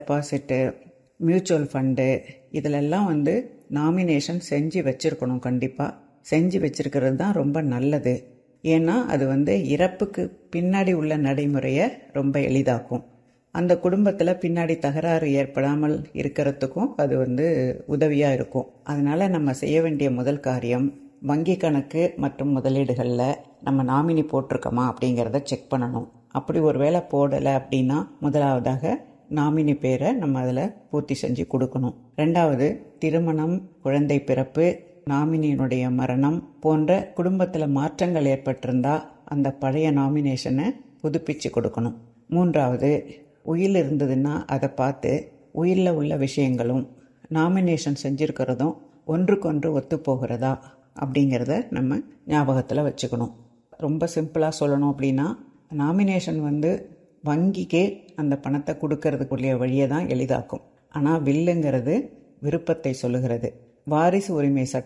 deposit mutual fund இதிலெல்லாம் வந்து nomination செஞ்சு வச்சுருக்கணும் கண்டிப்பாக செஞ்சு வச்சிருக்கிறது தான் ரொம்ப நல்லது ஏன்னா அது வந்து இறப்புக்கு பின்னாடி உள்ள நடைமுறையை ரொம்ப எளிதாக்கும் அந்த குடும்பத்தில் பின்னாடி தகராறு ஏற்படாமல் இருக்கிறதுக்கும் அது வந்து உதவியாக இருக்கும் அதனால் நம்ம செய்ய வேண்டிய முதல் காரியம் வங்கி கணக்கு மற்றும் முதலீடுகளில் நம்ம நாமினி போட்டிருக்கோமா அப்படிங்கிறத செக் பண்ணணும் அப்படி ஒரு வேளை போடலை அப்படின்னா முதலாவதாக நாமினி பேரை நம்ம அதில் பூர்த்தி செஞ்சு கொடுக்கணும் ரெண்டாவது திருமணம் குழந்தை பிறப்பு நாமினியினுடைய மரணம் போன்ற குடும்பத்தில் மாற்றங்கள் ஏற்பட்டிருந்தா அந்த பழைய நாமினேஷனை புதுப்பிச்சு கொடுக்கணும் மூன்றாவது உயில் இருந்ததுன்னா அதை பார்த்து உயிரில் உள்ள விஷயங்களும் நாமினேஷன் செஞ்சுருக்கிறதும் ஒன்றுக்கொன்று ஒத்து போகிறதா அப்படிங்கிறத நம்ம ஞாபகத்தில் வச்சுக்கணும் ரொம்ப சிம்பிளாக சொல்லணும் அப்படின்னா நாமினேஷன் வந்து வங்கிக்கே அந்த பணத்தை கொடுக்கறதுக்குரிய வழியை தான் எளிதாக்கும் ஆனால் வில்லுங்கிறது விருப்பத்தை சொல்லுகிறது வாரிசு உரிமை சட்டம்